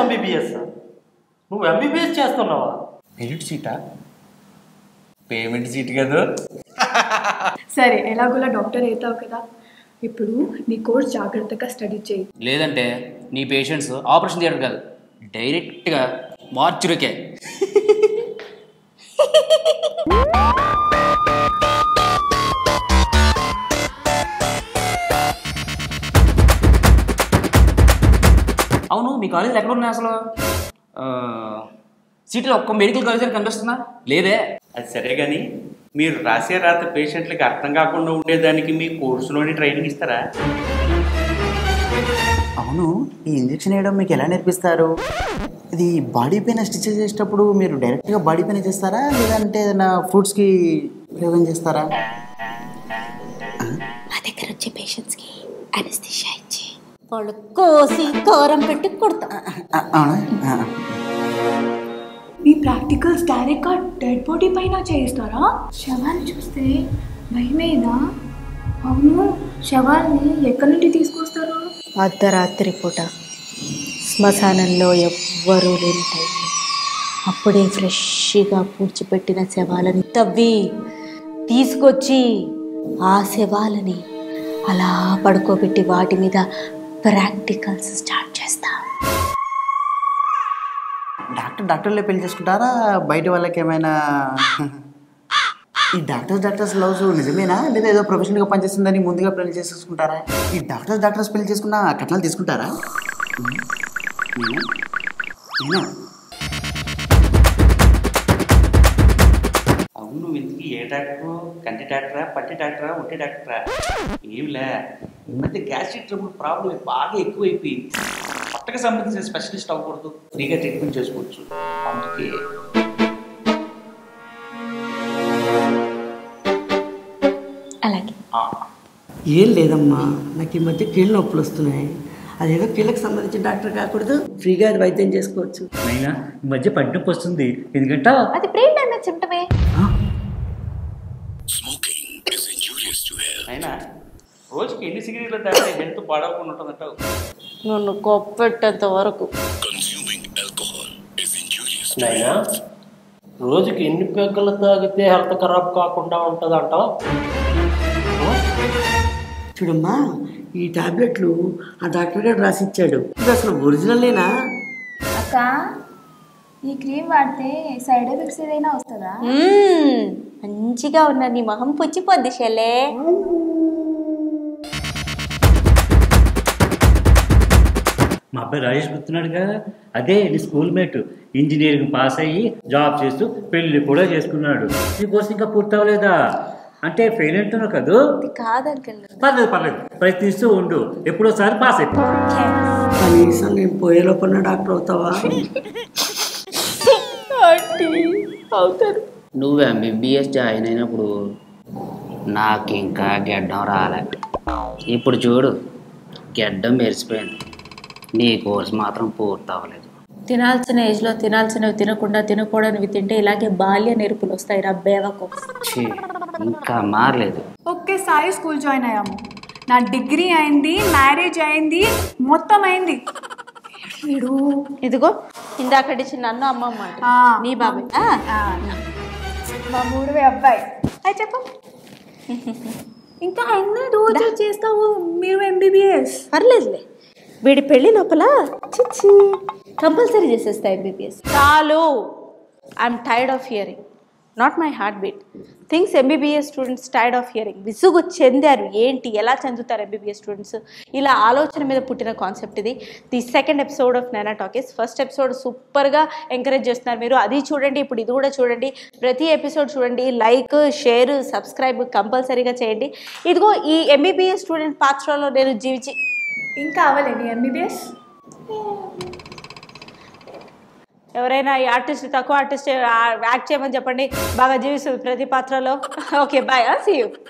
MBBS నువ్వు MBBS చేస్తున్నావా merit సీటా payment seat కదా సరే ఎలాగోలా డాక్టర్ అవుతావు కదా ఇప్పుడు నీ కోర్స్ జాగ్రత్తగా స్టడీ చేయి లేదంటే నీ పేషెంట్స్ ఆపరేషన్ థియేటర్ కాదు డైరెక్ట్గా మార్చురికే అవును మీ కాలేజీలో ఎక్కడ ఉన్నాయి అసలు ఆ, సిటీలో ఒక్క మెడికల్ కాలేజ్ అని కనిపిస్తుందా లేదే అది సరే కానీ మీరు రాసే రాత పేషెంట్లకి అర్థం కాకుండా ఉండేదానికి మీ కోర్సులోని ట్రైనింగ్ ఇస్తారా అవును ఈ ఇంజెక్షన్ వేయడం మీకు ఎలా నేర్పిస్తారు ఇది బాడీ పైన స్టిచ్ చేసేటప్పుడు మీరు డైరెక్ట్గా బాడీ పైన చేస్తారా లేదంటే ఏదైనా ఫ్రూట్స్కి ప్రయోగం చేస్తారా మా దగ్గర వచ్చే పేషెంట్స్కి అనస్థిషియా ఇచ్చి వాళ్ళు కోసి కోరం పెట్టి కొడతాం ఆ, అవునా ఆ. మీ ప్రాక్టికల్స్ డైరెక్ట్గా డెడ్ బాడీ పైన చేయిస్తారా శవాన్ని చూస్తే భయమేనా అవును శవాన్ని ఎక్కడి నుండి తీసుకొస్తారు అర్ధరాత్రి పూట శ్మశానంలో ఎవ్వరూ లేని టైంలో అప్పుడే ఫ్రెష్గా పూడ్చిపెట్టిన శవాలని తవ్వి తీసుకొచ్చి ఆ శవాలని అలా పడుకోబెట్టి వాటి మీద ప్రాక్టికల్స్ స్టార్ట్ చేస్తా డాక్టర్ డాక్టర్లే పెళ్లి చేసుకుంటారా బయట వాళ్ళకి ఏమైనా ఈ డాక్టర్స్ డాక్టర్స్ లవ్స్ నిజమేనా లేదా ఏదో ప్రొఫెషనల్గా పనిచేస్తుందని ముందుగా పెళ్లి చేసేసుకుంటారా ఈ డాక్టర్స్ డాక్టర్స్ పెళ్లి చేసుకున్న కట్నాలు తీసుకుంటారా నేనా అవును ఇంతకీ ఏ డాక్టరు కంటి డాక్టరా పట్టి డాక్టరా ఒంటి డాక్టరా ఏమిలే ఈ మధ్య గ్యాస్ట్రిక్ ట్రబుల్ ప్రాబ్లం బాగా ఎక్కువైపోయింది కొత్తగా సంబంధించిన స్పెషలిస్ట్ అవ్వకూడదు ఫ్రీగా ట్రీట్మెంట్ చేసుకోవచ్చు అందుకే అలాగే ఆ, ఏం లేదమ్మా నాకు ఈ మధ్య కీళ్ళ నొప్పులు వస్తున్నాయి అదేదో కీళ్ళకి సంబంధించిన డాక్టర్ కాకూడదు ఫ్రీగా అది వైద్యం చేసుకోవచ్చు నైనా ఈ మధ్య పడ్డప్పు వస్తుంది ఎందుకంటే అది బ్రెయిన్ డ్యామేజ్ సిమ్టమే అయినా రోజుకి ఎన్ని సిగరెట్లు తాగితే హెల్త్ పాడవకుండా ఉంటుందంటావు నన్ను కొప్పెట్టేంత వరకు నైనా రోజుకి ఎన్ని పెగ్గలు తాగితే హెల్త్ ఖరాబ్ కాకుండా ఉంటుంది అంటావు చూడమ్మా ఈ టాబ్లెట్లు ఆ డాక్టర్ గారు రాసి ఇచ్చాడు ఇది అసలు ఒరిజినలేనా అక్క ఈ క్రీమ్ వాడితే సైడ్ ఎఫెక్ట్స్ ఏదైనా వస్తుందా మ్మ్. మంచిగా ఉన్న నీ మొహం పుచ్చిపోద్ది షెలే మా అబ్బాయి రాజేష్ గుర్తున్నాడుగా అదే నీ స్కూల్ మేట్ ఇంజనీరింగ్ పాస్ అయ్యి జాబ్ చేస్తూ పెళ్లి కూడా చేసుకున్నాడు నీ కోర్స్ ఇంకా పూర్తి అవ్వలేదా అంటే ఫెయిల్ అంటున్నావు కదూ కాదంకల్ పర్లేదు పర్లేదు ప్రయత్నిస్తూ ఉండు ఎప్పుడోసారి పాస్ అయిపో కనీసం నేను పోయే లోపల డాక్టర్ అవుతావా అవుతారు నువ్వు ఎంబీబీఎస్ జాయిన్ అయినప్పుడు నాకు ఇంకా గెడ్డం రాలే ఇప్పుడు చూడు గెడ్డం మెరిసిపోయింది నీ కోర్స్ మాత్రం పూర్తి అవ్వలేదు తినాల్సిన ఏజ్లో తినాల్సినవి తినకుండా తినకూడనివి తింటే ఇలాగే బాల్య నెరుపులు వస్తాయి రా బేవకు ఛీ, ఇంకా మారలేదు ఒకేసారి స్కూల్ జాయిన్ అయ్యాము నా డిగ్రీ అయింది మ్యారేజ్ అయింది మొత్తం అయింది వీడు ఇదిగో ఇందాకటి నన్ను అమ్మమ్మ అంట. ఆ. నీ బాబాయ్ ఆ, ఆ, మా మూడవే అబ్బాయి అది చెప్పు ఇంకా ఎన్ని రోజులు చేస్తావు మీరు ఎంబీబీఎస్ పర్లేదులే వీడి పెళ్లి లోపల చిచ్చి కంపల్సరీ చేసేస్తా ఎంబీబీఎస్ చాలు I'm tired of hearing not my heart beat things MBBS students tired of hearing విసుగు చెందారు ఏంటి ఎలా చెందుతారు ఎంబీబీఎస్ స్టూడెంట్స్ ఇలా ఆలోచన మీద పుట్టిన కాన్సెప్ట్ ఇది the second episode of Naina talkies first episode సూపర్గా ఎంకరేజ్ చేస్తున్నారు మీరు అది చూడండి ఇప్పుడు ఇది కూడా చూడండి ప్రతి ఎపిసోడ్ చూడండి లైక్ షేర్ సబ్స్క్రైబ్ కంపల్సరీగా చేయండి ఇదిగో ఈ ఎంబీబీఎస్ స్టూడెంట్ పాత్రలో నేను జీవించి ఇంకా అవ్వలేదు ఎంబీబీఎస్ ఎవరైనా ఈ ఆర్టిస్ట్ తక్కువ ఆర్టిస్ట్ యాక్ట్ చేయమని చెప్పండి బాగా జీవిస్తుంది ప్రతి పాత్రలో ఓకే బాయ్ సీ యూ